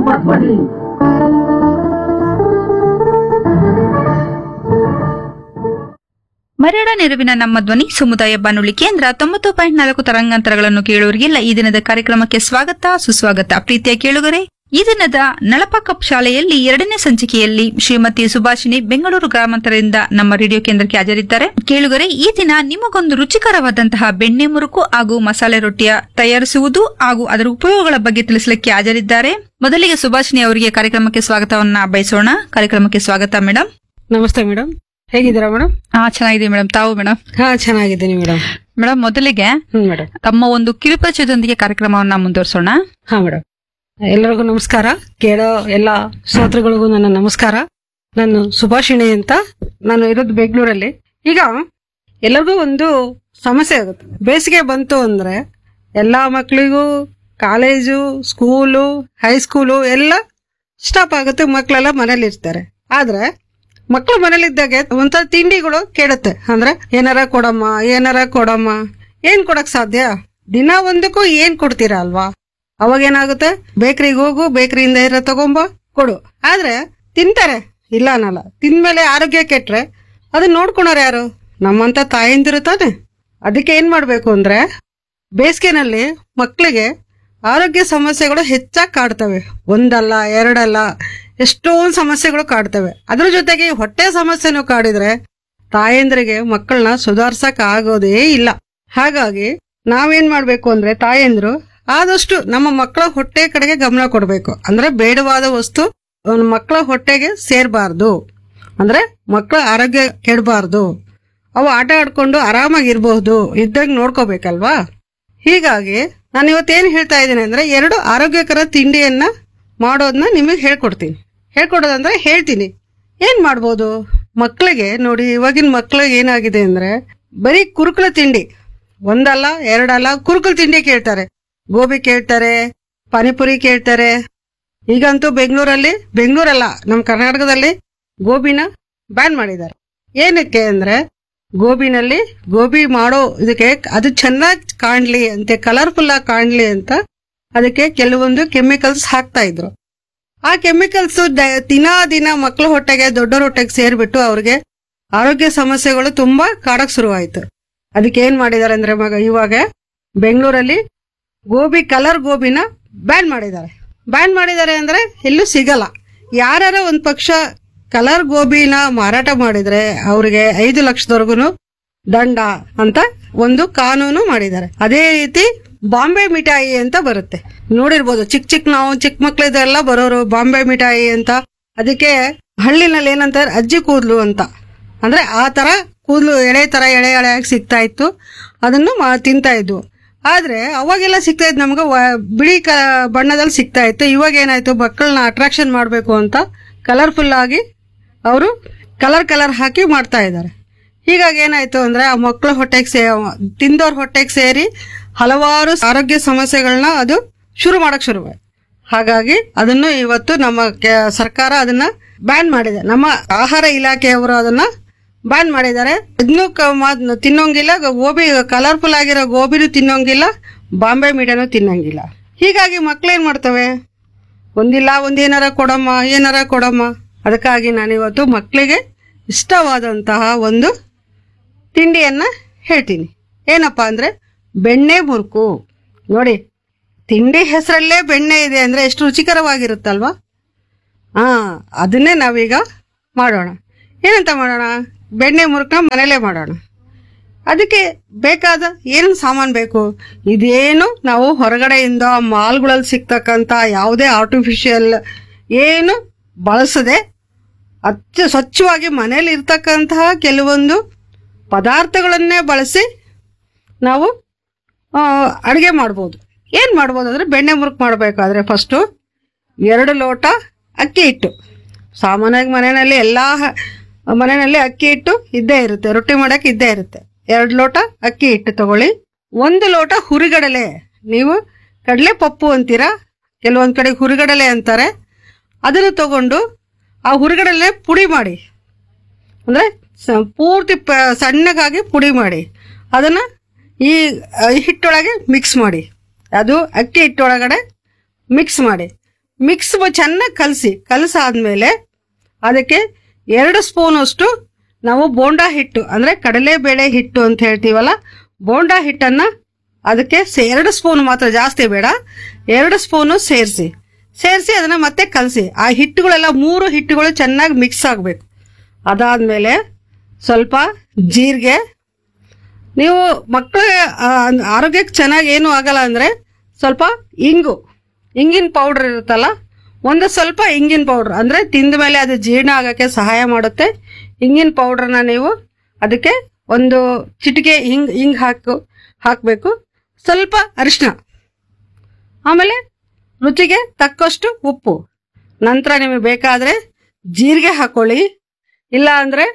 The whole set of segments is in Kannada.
ಮಧ್ವನಿ ಮರಡ ನೆರವಿನ ನಮ್ಮ ಧ್ವನಿ ಸಮುದಾಯ ಬಾನುಲಿ ಕೇಂದ್ರ ತೊಂಬತ್ತು ಪಾಯಿಂಟ್ ನಾಲ್ಕು ತರಂಗಾಂತರಗಳನ್ನು ಕೇಳುವರಿಗೆಲ್ಲ ಈ ದಿನದ ಕಾರ್ಯಕ್ರಮಕ್ಕೆ ಸ್ವಾಗತ ಸುಸ್ವಾಗತ ಪ್ರೀತಿಯ ಕೇಳುಗರೆ ಈ ದಿನದ ನಳಪ ಕಪ್ ಶಾಲೆಯಲ್ಲಿ ಎರಡನೇ ಸಂಚಿಕೆಯಲ್ಲಿ ಶ್ರೀಮತಿ ಸುಭಾಷಿಣಿ ಬೆಂಗಳೂರು ಗ್ರಾಮಾಂತರದಿಂದ ನಮ್ಮ ರೇಡಿಯೋ ಕೇಂದ್ರಕ್ಕೆ ಹಾಜರಿದ್ದಾರೆ ಕೇಳುಗರೆ ಈ ದಿನ ನಿಮಗೊಂದು ರುಚಿಕರವಾದಂತಹ ಬೆಣ್ಣೆ ಮುರುಕು ಹಾಗೂ ಮಸಾಲೆ ರೊಟ್ಟಿಯ ತಯಾರಿಸುವುದು ಹಾಗೂ ಅದರ ಉಪಯೋಗಗಳ ಬಗ್ಗೆ ತಿಳಿಸಲಿಕ್ಕೆ ಹಾಜರಿದ್ದಾರೆ ಮೊದಲಿಗೆ ಸುಭಾಷಿಣಿ ಅವರಿಗೆ ಕಾರ್ಯಕ್ರಮಕ್ಕೆ ಸ್ವಾಗತವನ್ನ ಬಯಸೋಣ ಕಾರ್ಯಕ್ರಮಕ್ಕೆ ಸ್ವಾಗತ ಮೇಡಮ್ ನಮಸ್ತೆ ಮೇಡಮ್ ಹೇಗಿದ್ದೀರಾ ಮೇಡಮ್ ಹಾ ಚೆನ್ನಾಗಿದೆ ಮೇಡಮ್ ತಾವು ಮೇಡಮ್ ಹಾ ಚೆನ್ನಾಗಿದ್ದೀನಿ ಮೇಡಮ್ ಮೇಡಮ್ ಮೊದಲಿಗೆ ಹ್ಮ್ ಮೇಡಮ್ ತಮ್ಮ ಒಂದು ಕಿರುಪರಿಚಯದೊಂದಿಗೆ ಕಾರ್ಯಕ್ರಮವನ್ನ ಮುಂದುವರಿಸೋಣ ಹಾ ಮೇಡಮ್ ಎಲ್ಲರಿಗೂ ನಮಸ್ಕಾರ ಕೇಳೋ ಎಲ್ಲ ಶ್ರೋತೃಗಳಿಗೂ ನನ್ನ ನಮಸ್ಕಾರ ನಾನು ಸುಭಾಷಿಣಿ ಅಂತ ನಾನು ಇರೋದು ಬೆಂಗಳೂರಲ್ಲಿ ಈಗ ಎಲ್ಲರಿಗೂ ಒಂದು ಸಮಸ್ಯೆ ಆಗುತ್ತೆ ಬೇಸಿಗೆ ಬಂತು ಅಂದ್ರೆ ಎಲ್ಲಾ ಮಕ್ಕಳಿಗೂ ಕಾಲೇಜು ಸ್ಕೂಲು ಹೈಸ್ಕೂಲು ಎಲ್ಲ ಸ್ಟಾಪ್ ಆಗುತ್ತೆ ಮಕ್ಕಳೆಲ್ಲ ಮನೇಲಿ ಇರ್ತಾರೆ ಆದ್ರೆ ಮಕ್ಕಳು ಮನೇಲಿದ್ದಾಗೆ ಒಂಥರ ತಿಂಡಿಗಳು ಕೇಳುತ್ತೆ ಅಂದ್ರೆ ಏನಾರ ಕೊಡಮ್ಮ ಏನಾರ ಕೊಡಮ್ಮ ಏನ್ ಕೊಡಕ್ ಸಾಧ್ಯ ದಿನ ಒಂದಕ್ಕೂ ಏನ್ ಕೊಡ್ತೀರಾ ಅಲ್ವಾ ಅವಾಗ ಏನಾಗುತ್ತೆ ಬೇಕರಿಗೆ ಹೋಗು ಬೇಕರಿಯಿಂದ ಇರೋ ತಗೊಂಬ ಕೊಡು ಆದ್ರೆ ತಿಂತಾರೆ ಇಲ್ಲ ಅನ್ನಲ್ಲ ತಿಂದ್ಮೇಲೆ ಆರೋಗ್ಯ ಕೆಟ್ರೆ ಅದನ್ನ ನೋಡ್ಕೊಳೋರು ಯಾರು ನಮ್ಮಂತ ತಾಯಂದಿರು ತಾನೆ ಅದಕ್ಕೆ ಏನ್ ಮಾಡ್ಬೇಕು ಅಂದ್ರೆ ಬೇಸಿಗೆನಲ್ಲಿ ಮಕ್ಕಳಿಗೆ ಆರೋಗ್ಯ ಸಮಸ್ಯೆಗಳು ಹೆಚ್ಚಾಗಿ ಕಾಡ್ತವೆ ಒಂದಲ್ಲ ಎರಡಲ್ಲ ಎಷ್ಟೊಂದು ಸಮಸ್ಯೆಗಳು ಕಾಡ್ತವೆ ಅದ್ರ ಜೊತೆಗೆ ಈ ಹೊಟ್ಟೆ ಸಮಸ್ಯೆನೂ ಕಾಡಿದ್ರೆ ತಾಯಂದ್ರಿಗೆ ಮಕ್ಕಳನ್ನ ಸುಧಾರ್ಸಕ್ ಆಗೋದೇ ಇಲ್ಲ ಹಾಗಾಗಿ ನಾವೇನ್ ಮಾಡ್ಬೇಕು ಅಂದ್ರೆ ತಾಯಂದ್ರು ಆದಷ್ಟು ನಮ್ಮ ಮಕ್ಕಳ ಹೊಟ್ಟೆ ಕಡೆಗೆ ಗಮನ ಕೊಡಬೇಕು ಅಂದ್ರೆ ಬೇಡವಾದ ವಸ್ತು ಅವ್ನ ಮಕ್ಕಳ ಹೊಟ್ಟೆಗೆ ಸೇರ್ಬಾರ್ದು ಅಂದ್ರೆ ಮಕ್ಕಳ ಆರೋಗ್ಯ ಕೆಡಬಾರ್ದು ಅವು ಆಟ ಆಡ್ಕೊಂಡು ಆರಾಮಾಗಿರ್ಬಹುದು ಇದ್ದಾಗ ನೋಡ್ಕೋಬೇಕಲ್ವಾ ಹೀಗಾಗಿ ನಾನು ಇವತ್ತೇನು ಹೇಳ್ತಾ ಇದ್ದೀನಿ ಅಂದ್ರೆ ಎರಡು ಆರೋಗ್ಯಕರ ತಿಂಡಿಯನ್ನ ಮಾಡೋದನ್ನ ನಿಮಗೆ ಹೇಳ್ಕೊಡ್ತೀನಿ ಹೇಳ್ಕೊಡೋದಂದ್ರೆ ಹೇಳ್ತೀನಿ ಏನ್ ಮಾಡ್ಬೋದು ಮಕ್ಕಳಿಗೆ ನೋಡಿ ಇವಾಗಿನ ಮಕ್ಕಳಿಗೆ ಏನಾಗಿದೆ ಅಂದ್ರೆ ಬರೀ ಕುರುಕುಲ ತಿಂಡಿ ಒಂದಲ್ಲ ಎರಡಲ್ಲ ಕುರುಕುಲ ತಿಂಡಿ ಕೇಳ್ತಾರೆ ಗೋಬಿ ಕೇಳ್ತಾರೆ ಪಾನಿಪುರಿ ಕೇಳ್ತಾರೆ ಈಗಂತೂ ಬೆಂಗಳೂರಲ್ಲಿ ಬೆಂಗಳೂರಲ್ಲ ನಮ್ಮ ಕರ್ನಾಟಕದಲ್ಲಿ ಗೋಬಿನ ಬ್ಯಾನ್ ಮಾಡಿದ್ದಾರೆ ಏನಕ್ಕೆ ಅಂದ್ರೆ ಗೋಬಿನಲ್ಲಿ ಗೋಬಿ ಮಾಡೋ ಇದಕ್ಕೆ ಅದು ಚೆನ್ನಾಗಿ ಕಾಣ್ಲಿ ಅಂತೆ ಕಲರ್ಫುಲ್ ಆಗಿ ಕಾಣ್ಲಿ ಅಂತ ಅದಕ್ಕೆ ಕೆಲವೊಂದು ಕೆಮಿಕಲ್ಸ್ ಹಾಕ್ತಾ ಇದ್ರು ಆ ಕೆಮಿಕಲ್ಸ್ ದಿನ ದಿನ ಮಕ್ಕಳ ಹೊಟ್ಟೆಗೆ ದೊಡ್ಡರ ಹೊಟ್ಟೆಗೆ ಸೇರ್ಬಿಟ್ಟು ಅವ್ರಿಗೆ ಆರೋಗ್ಯ ಸಮಸ್ಯೆಗಳು ತುಂಬಾ ಕಾಡಕ್ ಶುರುವಾಯ್ತು ಅದಕ್ಕೆ ಏನ್ ಮಾಡಿದ್ದಾರೆ ಅಂದ್ರೆ ಮಗ ಇವಾಗ ಬೆಂಗಳೂರಲ್ಲಿ ಗೋಬಿ ಕಲರ್ ಗೋಬಿನ ಬ್ಯಾನ್ ಮಾಡಿದ್ದಾರೆ ಬ್ಯಾನ್ ಮಾಡಿದ್ದಾರೆ ಅಂದ್ರೆ ಎಲ್ಲೂ ಸಿಗಲ್ಲ ಯಾರ ಒಂದ್ ಪಕ್ಷ ಕಲರ್ ಗೋಬಿನ ಮಾರಾಟ ಮಾಡಿದ್ರೆ ಅವ್ರಿಗೆ ಐದು ಲಕ್ಷದವರೆಗೂ ದಂಡ ಅಂತ ಒಂದು ಕಾನೂನು ಮಾಡಿದ್ದಾರೆ ಅದೇ ರೀತಿ ಬಾಂಬೆ ಮಿಠಾಯಿ ಅಂತ ಬರುತ್ತೆ ನೋಡಿರ್ಬೋದು ಚಿಕ್ಕ ಚಿಕ್ಕ ನಾವು ಚಿಕ್ಕ ಮಕ್ಳಿದೆಲ್ಲ ಬರೋರು ಬಾಂಬೆ ಮಿಠಾಯಿ ಅಂತ ಅದಕ್ಕೆ ಹಳ್ಳಿನಲ್ಲಿ ಏನಂತಾರೆ ಅಜ್ಜಿ ಕೂದ್ಲು ಅಂತ ಅಂದ್ರೆ ಆ ತರ ಕೂದಲು ಎಳೆ ತರ ಎಳೆ ಎಳೆಯಾಗಿ ಸಿಗ್ತಾ ಇತ್ತು ಅದನ್ನು ಮಾ- ತಿಂತಾ ಇದ್ವು ಆದ್ರೆ ಅವಾಗೆಲ್ಲ ಸಿಗ್ತಾ ಇತ್ತು ನಮ್ಗೆ ವ- ಬಿಳಿ ಕ ಬಣ್ಣದಲ್ಲಿ ಸಿಗ್ತಾ ಇತ್ತು ಇವಾಗ ಏನಾಯ್ತು ಮಕ್ಕಳನ್ನ ಅಟ್ರಾಕ್ಷನ್ ಮಾಡಬೇಕು ಅಂತ ಕಲರ್ಫುಲ್ ಆಗಿ ಅವರು ಕಲರ್ ಕಲರ್ ಹಾಕಿ ಮಾಡ್ತಾ ಇದ್ದಾರೆ ಹೀಗಾಗಿ ಏನಾಯ್ತು ಅಂದ್ರೆ ಆ ಮಕ್ಕಳ ಹೊಟ್ಟೆಗೆ ಸೇ ತಿಂದವ್ರ ಹೊಟ್ಟೆಗೆ ಸೇರಿ ಹಲವಾರು ಆರೋಗ್ಯ ಸಮಸ್ಯೆಗಳನ್ನ ಅದು ಶುರು ಮಾಡಕ್ ಶುರುವಾಯ್ತು ಹಾಗಾಗಿ ಅದನ್ನು ಇವತ್ತು ನಮ್ಮ ಕೆ- ಸರ್ಕಾರ ಅದನ್ನ ಬ್ಯಾನ್ ಮಾಡಿದೆ ನಮ್ಮ ಆಹಾರ ಇಲಾಖೆಯವರು ಅದನ್ನ ಬ್ಯಾನ್ ಮಾಡಿದ್ದಾರೆ ಇದನ್ನು ಕ- ಮಾ- ತಿನ್ನೋಂಗಿಲ್ಲ ಗೋಬಿ ಕಲರ್ಫುಲ್ ಆಗಿರೋ ಗೋಬಿನೂ ತಿನ್ನೋಂಗಿಲ್ಲ ಬಾಂಬೆ ಮೀಡಿಯಾನು ತಿನ್ನೋಂಗಿಲ್ಲ ಹೀಗಾಗಿ ಮಕ್ಳೇನ್ ಮಾಡ್ತವೆ ಒಂದಿಲ್ಲ ಒಂದೇನಾರ ಕೊಡಮ್ಮ ಏನಾರ ಕೊಡಮ್ಮ ಅದಕ್ಕಾಗಿ ನಾನಿವತ್ತು ಮಕ್ಕಳಿಗೆ ಇಷ್ಟವಾದಂತಹ ಒಂದು ತಿಂಡಿಯನ್ನ ಹೇಳ್ತೀನಿ ಏನಪ್ಪ ಅಂದ್ರೆ ಬೆಣ್ಣೆ ಮುರುಕು ನೋಡಿ ತಿಂಡಿ ಹೆಸರಲ್ಲೇ ಬೆಣ್ಣೆ ಇದೆ ಅಂದ್ರೆ ಎಷ್ಟು ರುಚಿಕರವಾಗಿರುತ್ತಲ್ವಾ ಹಾ ಅದನ್ನೇ ನಾವೀಗ ಮಾಡೋಣ ಏನಂತ ಮಾಡೋಣ ಬೆಣ್ಣೆ ಮುರುಕನ್ನ ಮನೇಲೇ ಮಾಡೋಣ ಅದಕ್ಕೆ ಬೇಕಾದ ಏನು ಸಾಮಾನು ಬೇಕು ಇದೇನು ನಾವು ಹೊರಗಡೆಯಿಂದ ಮಾಲ್ಗಳಲ್ಲಿ ಸಿಗ್ತಕ್ಕಂಥ ಯಾವುದೇ ಆರ್ಟಿಫಿಷಿಯಲ್ ಏನು ಬಳಸದೆ ಅತ್ಯ ಸ್ವಚ್ಛವಾಗಿ ಮನೇಲಿ ಇರ್ತಕ್ಕಂತಹ ಕೆಲವೊಂದು ಪದಾರ್ಥಗಳನ್ನೇ ಬಳಸಿ ನಾವು ಅಡುಗೆ ಮಾಡ್ಬೋದು ಏನು ಮಾಡ್ಬೋದು ಅಂದರೆ ಬೆಣ್ಣೆ ಮುರುಕು ಮಾಡಬೇಕಾದ್ರೆ ಫಸ್ಟು ಎರಡು ಲೋಟ ಅಕ್ಕಿ ಹಿಟ್ಟು ಸಾಮಾನ್ಯವಾಗಿ ಮನೆಯಲ್ಲಿ ಎಲ್ಲ ಮನೆಯಲ್ಲಿ ಅಕ್ಕಿ ಹಿಟ್ಟು ಇದ್ದೇ ಇರುತ್ತೆ ರೊಟ್ಟಿ ಮಾಡಕ್ಕೆ ಇದ್ದೇ ಇರುತ್ತೆ ಎರಡು ಲೋಟ ಅಕ್ಕಿ ಹಿಟ್ಟು ತಗೊಳ್ಳಿ ಒಂದು ಲೋಟ ಹುರಿಗಡಲೆ ನೀವು ಕಡಲೆ ಪಪ್ಪು ಅಂತೀರಾ ಕೆಲವೊಂದು ಕಡೆ ಹುರಿಗಡಲೆ ಅಂತಾರೆ ಅದನ್ನು ತಗೊಂಡು ಆ ಹುರಿಗಡಲೆ ಪುಡಿ ಮಾಡಿ ಅಂದರೆ ಪೂರ್ತಿ ಪ ಸಣ್ಣಗಾಗಿ ಪುಡಿ ಮಾಡಿ ಅದನ್ನು ಈ ಆ, ಹಿಟ್ಟೊಳಗೆ ಮಿಕ್ಸ್ ಮಾಡಿ ಅದು ಅಕ್ಕಿ ಹಿಟ್ಟೊಳಗಡೆ ಮಿಕ್ಸ್ ಮಾಡಿ ಮಿಕ್ಸ್ ಚೆನ್ನಾಗಿ ಕಲಸಿ ಕಲಸಾದ್ಮೇಲೆ ಅದಕ್ಕೆ ಎರಡು ಸ್ಪೂನ್ ಅಷ್ಟು ನಾವು ಬೋಂಡಾ ಹಿಟ್ಟು ಅಂದ್ರೆ ಕಡಲೆಬೇಳೆ ಹಿಟ್ಟು ಅಂತ ಹೇಳ್ತೀವಲ್ಲ ಬೋಂಡಾ ಹಿಟ್ಟನ್ನ ಅದಕ್ಕೆ ಸೇ- ಎರಡು ಸ್ಪೂನ್ ಮಾತ್ರ ಜಾಸ್ತಿ ಬೇಡ ಎರಡು ಸ್ಪೂನು ಸೇರಿಸಿ ಸೇರಿಸಿ ಅದನ್ನ ಮತ್ತೆ ಕಲಸಿ ಆ ಹಿಟ್ಟುಗಳೆಲ್ಲ ಮೂರು ಹಿಟ್ಟುಗಳು ಚೆನ್ನಾಗಿ ಮಿಕ್ಸ್ ಆಗಬೇಕು ಅದಾದ್ಮೇಲೆ ಸ್ವಲ್ಪ ಜೀರಿಗೆ ನೀವು ಮಕ್ಕಳಿಗೆ ಆರೋಗ್ಯಕ್ಕೆ ಚೆನ್ನಾಗಿ ಏನು ಆಗಲ್ಲ ಅಂದ್ರೆ ಸ್ವಲ್ಪ ಇಂಗು ಇಂಗಿನ ಪೌಡರ್ ಇರುತ್ತಲ್ಲ ಒಂದು ಸ್ವಲ್ಪ ಇಂಗಿನ ಪೌಡರ್ ಅಂದ್ರೆ ತಿಂದ ಮೇಲೆ ಅದು ಜೀರ್ಣ ಆಗಕ್ಕೆ ಸಹಾಯ ಮಾಡುತ್ತೆ ಇಂಗಿನ ಪೌಡರ್ನ ನೀವು ಅದಕ್ಕೆ ಒಂದು ಚಿಟಿಕೆ ಹಿಂಗ್ ಹಿಂಗ್ ಹಾಕು ಹಾಕಬೇಕು ಸ್ವಲ್ಪ ಅರಿಶಿನ ಆಮೇಲೆ ರುಚಿಗೆ ತಕ್ಕಷ್ಟು ಉಪ್ಪು ನಂತರ ನಿಮಗೆ ಬೇಕಾದ್ರೆ ಜೀರಿಗೆ ಹಾಕೊಳ್ಳಿ ಇಲ್ಲ ಅಂದ್ರೆ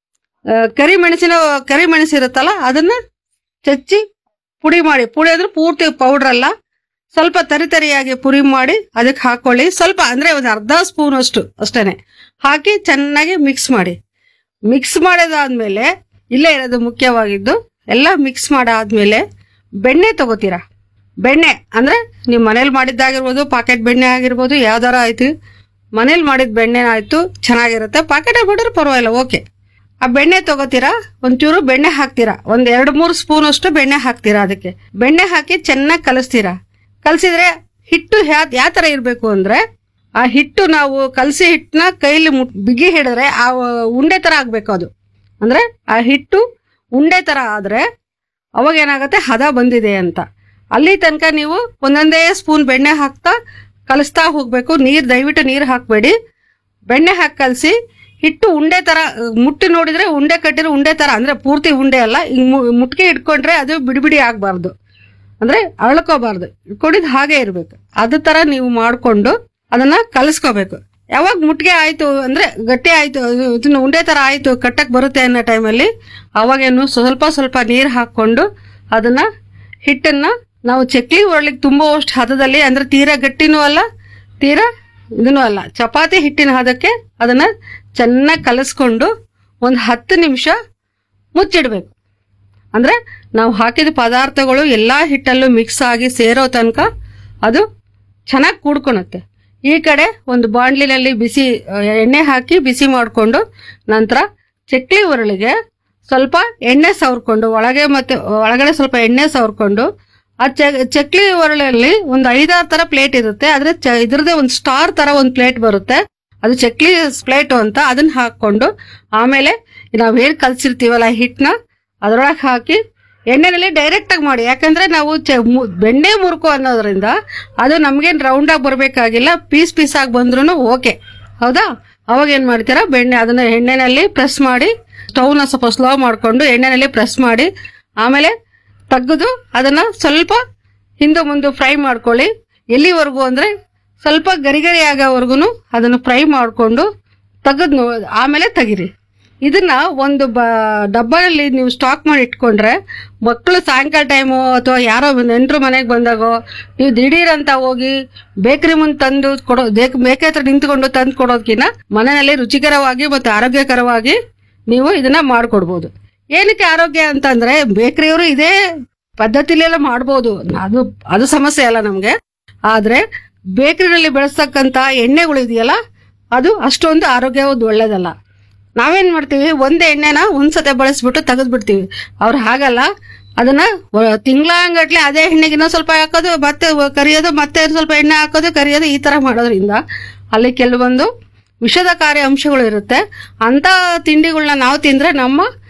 ಆ, ಕರಿಮೆಣಸಿನ ಕರಿಮೆಣಸು ಇರುತ್ತಲ್ಲ ಅದನ್ನ ಚಚ್ಚಿ ಪುಡಿ ಮಾಡಿ ಪುಡಿ ಅಂದ್ರೆ ಪೂರ್ತಿ ಪೌಡರ್ ಅಲ್ಲ ಸ್ವಲ್ಪ ತರಿ ತರಿಯಾಗಿ ಪುಡಿ ಮಾಡಿ ಅದಕ್ಕೆ ಹಾಕೊಳ್ಳಿ ಸ್ವಲ್ಪ ಅಂದ್ರೆ ಒಂದು ಅರ್ಧ ಸ್ಪೂನ್ ಅಷ್ಟು ಅಷ್ಟೇನೆ ಹಾಕಿ ಚೆನ್ನಾಗಿ ಮಿಕ್ಸ್ ಮಾಡಿ ಮಿಕ್ಸ್ ಮಾಡಿದಾದ್ಮೇಲೆ ಇಲ್ಲೇ ಇರೋದು ಮುಖ್ಯವಾಗಿದ್ದು ಎಲ್ಲ ಮಿಕ್ಸ್ ಮಾಡಾದ್ಮೇಲೆ ಬೆಣ್ಣೆ ತಗೋತೀರಾ ಬೆಣ್ಣೆ ಅಂದ್ರೆ ನೀವು ಮನೇಲಿ ಮಾಡಿದ್ದಾಗಿರ್ಬೋದು ಪಾಕೆಟ್ ಬೆಣ್ಣೆ ಆಗಿರ್ಬೋದು ಯಾವ್ದಾರ ಆಯ್ತು ಮನೇಲಿ ಮಾಡಿದ ಬೆಣ್ಣೆ ಆಯ್ತು ಚೆನ್ನಾಗಿರುತ್ತೆ ಪಾಕೆಟ್ ಬಿಡ್ರೆ ಪರವಾಗಿಲ್ಲ ಓಕೆ ಆ ಬೆಣ್ಣೆ ತಗೋತೀರಾ ಒಂಚೂರು ಬೆಣ್ಣೆ ಹಾಕ್ತೀರಾ ಒಂದ್ ಎರಡು ಮೂರು ಸ್ಪೂನ್ ಅಷ್ಟು ಬೆಣ್ಣೆ ಹಾಕ್ತೀರಾ ಅದಕ್ಕೆ ಬೆಣ್ಣೆ ಹಾಕಿ ಚೆನ್ನಾಗಿ ಕಲಿಸ್ತೀರಾ ಕಲಸಿದ್ರೆ ಹಿಟ್ಟು ಯಾವ ತರ ಇರ್ಬೇಕು ಅಂದ್ರೆ ಆ ಹಿಟ್ಟು ನಾವು ಕಲಸಿ ಹಿಟ್ಟನ್ನ ಕೈಲಿ ಮುಟ್- ಬಿಗಿ ಹಿಡಿದ್ರೆ ಆ ಉಂಡೆ ತರ ಆಗ್ಬೇಕು ಅದು ಅಂದ್ರೆ ಆ ಹಿಟ್ಟು ಉಂಡೆ ತರ ಆದ್ರೆ ಅವಾಗ ಏನಾಗುತ್ತೆ ಹದ ಬಂದಿದೆ ಅಂತ ಅಲ್ಲಿ ತನಕ ನೀವು ಒಂದೊಂದೇ ಸ್ಪೂನ್ ಬೆಣ್ಣೆ ಹಾಕ್ತಾ ಕಲಿಸ್ತಾ ಹೋಗ್ಬೇಕು ನೀರ್ ದಯವಿಟ್ಟು ನೀರ್ ಹಾಕ್ಬೇಡಿ ಬೆಣ್ಣೆ ಹಾಕಿ ಕಲಸಿ ಹಿಟ್ಟು ಉಂಡೆ ತರ ಅಹ್, ಮುಟ್ಟಿ ನೋಡಿದ್ರೆ ಉಂಡೆ ಕಟ್ಟಿರೋ ಉಂಡೆ ತರ ಅಂದ್ರೆ ಪೂರ್ತಿ ಉಂಡೆ ಅಲ್ಲ ಹಿಂಗ್ ಮು- ಮುಟ್ಕೆ ಇಟ್ಕೊಂಡ್ರೆ ಅದು ಬಿಡಿ ಬಿಡಿ ಆಗ್ಬಾರ್ದು ಅಂದ್ರೆ ಅಳ್ಕೋಬಾರ್ದು ಇಟ್ಕೊಂಡಿದ್ ಹಾಗೆ ಇರ್ಬೇಕು ಅದ ತರ ನೀವು ಮಾಡ್ಕೊಂಡು ಅದನ್ನ ಕಲಿಸ್ಕೋಬೇಕು ಯಾವಾಗ ಮುಟ್ಗೆ ಆಯ್ತು ಅಂದ್ರೆ ಗಟ್ಟಿ ಆಯ್ತು ಅದು ಇದನ್ನ ಉಂಡೆ ತರ ಆಯ್ತು ಕಟ್ಟಕ್ ಬರುತ್ತೆ ಅನ್ನೋ ಟೈಮಲ್ಲಿ ಅವಾಗೇನು ಸ್ವಲ್ಪ ಸ್ವಲ್ಪ ನೀರ್ ಹಾಕೊಂಡು ಅದನ್ನ ಹಿಟ್ಟನ್ನ ನಾವು ಚಕ್ಲಿ ಒಳಗೆ ತುಂಬುವಷ್ಟು ಹದದಲ್ಲಿ ಅಂದ್ರೆ ತೀರಾ ಗಟ್ಟಿನೂ ಅಲ್ಲ ತೀರಾ ಇದನ್ನೂ ಅಲ್ಲ ಚಪಾತಿ ಹಿಟ್ಟಿನ ಹದಕ್ಕೆ ಅದನ್ನ ಚೆನ್ನಾಗಿ ಕಲಸ್ಕೊಂಡು ಒಂದು ಹತ್ತು ನಿಮಿಷ ಮುಚ್ಚಿಡ್ಬೇಕು ಅಂದ್ರೆ ನಾವು ಹಾಕಿದ ಪದಾರ್ಥಗಳು ಎಲ್ಲಾ ಹಿಟ್ಟಲ್ಲೂ ಮಿಕ್ಸ್ ಆಗಿ ಸೇರೋ ತನಕ ಅದು ಚೆನ್ನಾಗಿ ಕೂಡ್ಕೊಳುತ್ತೆ ಈ ಕಡೆ ಒಂದು ಬಾಂಡ್ಲಿನಲ್ಲಿ ಬಿಸಿ ಆ, ಎಣ್ಣೆ ಹಾಕಿ ಬಿಸಿ ಮಾಡಿಕೊಂಡು ನಂತರ ಚಕ್ಲಿ ಉರುಳಿಗೆ ಸ್ವಲ್ಪ ಎಣ್ಣೆ ಸವರ್ಕೊಂಡು ಒಳಗೆ ಮತ್ತೆ ಒಳಗಡೆ ಸ್ವಲ್ಪ ಎಣ್ಣೆ ಸವರ್ಕೊಂಡು ಆ ಚ- ಚಕ್ಲಿ ಒರಳಲ್ಲಿ ಒಂದು ಐದಾರು ತರ ಪ್ಲೇಟ್ ಇರುತ್ತೆ ಆದ್ರೆ ಚ- ಇದ್ರದ್ದೇ ಒಂದು ಸ್ಟಾರ್ ತರ ಒಂದು ಪ್ಲೇಟ್ ಬರುತ್ತೆ ಅದು ಚಕ್ಲಿ ಪ್ಲೇಟ್ ಅಂತ ಅದನ್ನ ಹಾಕೊಂಡು ಆಮೇಲೆ ನಾವ್ ಏನ್ ಕಲ್ಸಿರ್ತೀವಲ್ಲ ಹಿಟ್ನ ಅದ್ರೊಳಗೆ ಹಾಕಿ ಎಣ್ಣೆನಲ್ಲಿ ಡೈರೆಕ್ಟ್ ಆಗಿ ಮಾಡಿ ಯಾಕಂದ್ರೆ ನಾವು ಚ- ಮು- ಬೆಣ್ಣೆ ಮುರುಕು ಅನ್ನೋದ್ರಿಂದ ಅದು ನಮ್ಗೇನ್ ರೌಂಡ್ ಆಗಿ ಬರ್ಬೇಕಾಗಿಲ್ಲ ಪೀಸ್ ಪೀಸ್ ಆಗಿ ಬಂದ್ರು ಓಕೆ ಹೌದಾ ಅವಾಗ ಏನ್ ಮಾಡ್ತೀರಾ ಬೆಣ್ಣೆ ಅದನ್ನ ಎಣ್ಣೆನಲ್ಲಿ ಪ್ರೆಸ್ ಮಾಡಿ ಸ್ಟವ್ನ ಸ್ವಲ್ಪ ಸ್ಲೋ ಮಾಡ್ಕೊಂಡು ಎಣ್ಣೆನಲ್ಲಿ ಪ್ರೆಸ್ ಮಾಡಿ ಆಮೇಲೆ ತೆಗೆದು ಅದನ್ನ ಸ್ವಲ್ಪ ಹಿಂದೆ ಮುಂದೆ ಫ್ರೈ ಮಾಡ್ಕೊಳ್ಳಿ ಎಲ್ಲಿವರೆಗೂ ಅಂದ್ರೆ ಸ್ವಲ್ಪ ಗರಿ ಗರಿ ಆಗೋವರೆಗೂ ಅದನ್ನ ಫ್ರೈ ಮಾಡ್ಕೊಂಡು ತೆಗೆದು ಆಮೇಲೆ ತೆಗಿರಿ ಇದನ್ನ ಒಂದು ಬ ಡಬ್ಬದಲ್ಲಿ ನೀವು ಸ್ಟಾಕ್ ಮಾಡಿ ಇಟ್ಕೊಂಡ್ರೆ ಮಕ್ಕಳು ಸಾಯಂಕಾಲ ಟೈಮು ಅಥವಾ ಯಾರೋ ನೆಂಟರು ಮನೆಗೆ ಬಂದಾಗೋ ನೀವು ದಿಢೀರ್ ಅಂತ ಹೋಗಿ ಬೇಕರಿ ಮುಂದೆ ತಂದು ಕೊಡೋ ಬೇಕರಿ ಹತ್ರ ನಿಂತ್ಕೊಂಡು ತಂದು ಕೊಡೋದಕ್ಕಿಂತ ಮನೆಯಲ್ಲಿ ರುಚಿಕರವಾಗಿ ಮತ್ತು ಆರೋಗ್ಯಕರವಾಗಿ ನೀವು ಇದನ್ನ ಮಾಡ್ಕೊಡ್ಬೋದು ಏನಕ್ಕೆ ಆರೋಗ್ಯ ಅಂತಂದ್ರೆ ಬೇಕರಿಯವರು ಇದೇ ಪದ್ಧತಿಲೆಲ್ಲ ಮಾಡ್ಬೋದು ಅದು ಅದು ಸಮಸ್ಯೆ ಅಲ್ಲ ನಮ್ಗೆ ಆದ್ರೆ ಬೇಕರಿನಲ್ಲಿ ಬೆಳೆಸ್ತಕ್ಕಂತ ಎಣ್ಣೆಗಳು ಇದೆಯಲ್ಲ ಅದು ಅಷ್ಟೊಂದು ಆರೋಗ್ಯವಾದ ಒಳ್ಳೇದಲ್ಲ ನಾವೇನ್ ಮಾಡ್ತೀವಿ ಒಂದೇ ಎಣ್ಣೆನ ಒಂದ್ಸತೆ ಬಳಸ್ಬಿಟ್ಟು ತೆಗೆದ್ಬಿಡ್ತೀವಿ ಅವ್ರು ಹಾಗಲ್ಲ ಅದನ್ನ ತಿಂಗಳಂಗಟ್ಲೆ ಅದೇ ಎಣ್ಣೆಗೆ ಇನ್ನೊಂದ್ ಸ್ವಲ್ಪ ಹಾಕೋದು ಮತ್ತೆ ಕರಿಯೋದು ಮತ್ತೆ ಸ್ವಲ್ಪ ಎಣ್ಣೆ ಹಾಕೋದು ಕರಿಯೋದು ಈ ತರ ಮಾಡೋದ್ರಿಂದ ಅಲ್ಲಿ ಕೆಲವೊಂದು ವಿಷದಕಾರಿ ಅಂಶಗಳು ಇರುತ್ತೆ ಅಂತ ತಿಂಡಿಗಳನ್ನ ನಾವು ತಿಂದ್ರೆ ನಮ್ಮ